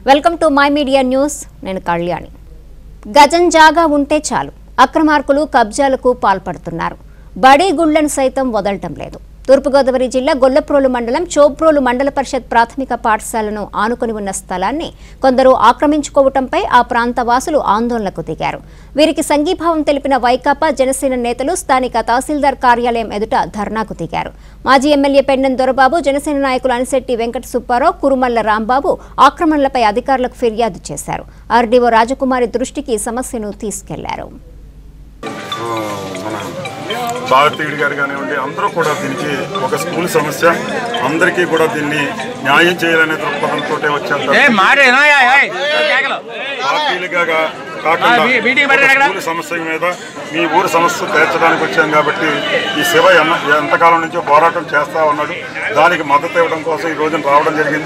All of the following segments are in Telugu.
Welcome to my media news నేను కళ్యాణి గజం జాగా ఉంటే చాలు అక్రమార్కులు కబ్జాలకు పాల్పడుతున్నారు బడీ గుళ్లను సైతం వదలటం లేదు తూర్పుగోదావరి జిల్లా గొల్లప్రోలు మండలం చోప్రోలు మండల పరిషత్ ప్రాథమిక పాఠశాలను ఆనుకొని ఉన్న స్థలాన్ని కొందరు ఆక్రమించుకోవటంపై ఆ ప్రాంత వాసులు ఆందోళనకు దిగారు వీరికి సంఘీభావం తెలిపిన వైకాపా జనసేన నేతలు స్థానిక తహసీల్దార్ కార్యాలయం ఎదుట ధర్నాకు దిగారు మాజీ ఎమ్మెల్యే పెన్నెం దొరబాబు జనసేన నాయకులు అనిశెట్టి వెంకట సుబ్బారావు కురుమల్ల రాంబాబు ఆక్రమణలపై అధికారులకు ఫిర్యాదు చేశారు ఆర్డీఓ రాజకుమారి దృష్టికి సమస్యను తీసుకెళ్లారు ఆ, మన భారతీయుడు గారు కానివ్వండి అందరూ కూడా దీనికి ఒక స్కూల్ సమస్య అందరికీ కూడా దీన్ని న్యాయం చేయాలనే దృక్పథంతో వచ్చారు ఏ మారేనా కేకలు పార్టీలుగా కాకుండా ఆ, మీ- మీటింగ్ పెట్టండి ఒక అక్కడ. స్కూల్ సమస్య మీద మీ ఊరు సమస్య తీర్చడానికి వచ్చాం కాబట్టి ఈ శివ ఎన్న- ఎంతకాలం నుంచో పోరాటం చేస్తా ఉన్నాడు దానికి మద్దతు ఇవ్వడం కోసం ఈ రోజున రావడం జరిగింది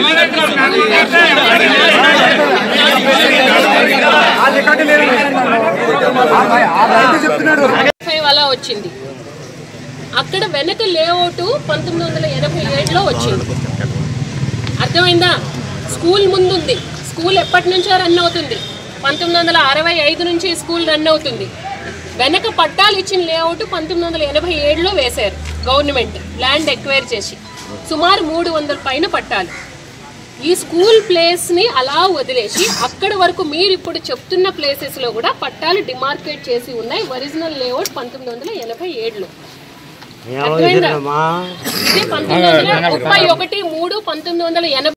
ఫైవ్ అలా వచ్చింది అక్కడ వెనక లేఅవుట్ పంతొమ్మిది వందల ఎనభై ఏడులో వచ్చింది అర్థమైందా స్కూల్ ముందుంది స్కూల్ ఎప్పటి నుంచో రన్ అవుతుంది పంతొమ్మిది వందల అరవై ఐదు నుంచి ఈ స్కూల్ రన్ అవుతుంది వెనక పట్టాలు ఇచ్చిన లేఅవుట్ పంతొమ్మిది వందల ఎనభై ఏడులో వేశారు గవర్నమెంట్ ల్యాండ్ ఎక్వైర్ చేసి సుమారు మూడు వందల పైన పట్టాలు ఈ స్కూల్ ప్లేస్ ని అలా వదిలేసి అక్కడ వరకు మీరు ఇప్పుడు చెప్తున్న ప్లేసెస్ లో కూడా పట్టాలు డిమార్కేట్ చేసి ఉన్నాయి ఒరిజినల్ లేఅవుట్ పంతొమ్మిది వందల ఎనభై ఏడులో అర్థమైందా? ఇది పంతొమ్మిది వందల ముప్పై ఒకటి మూడు పంతొమ్మిది వందల ఎనభై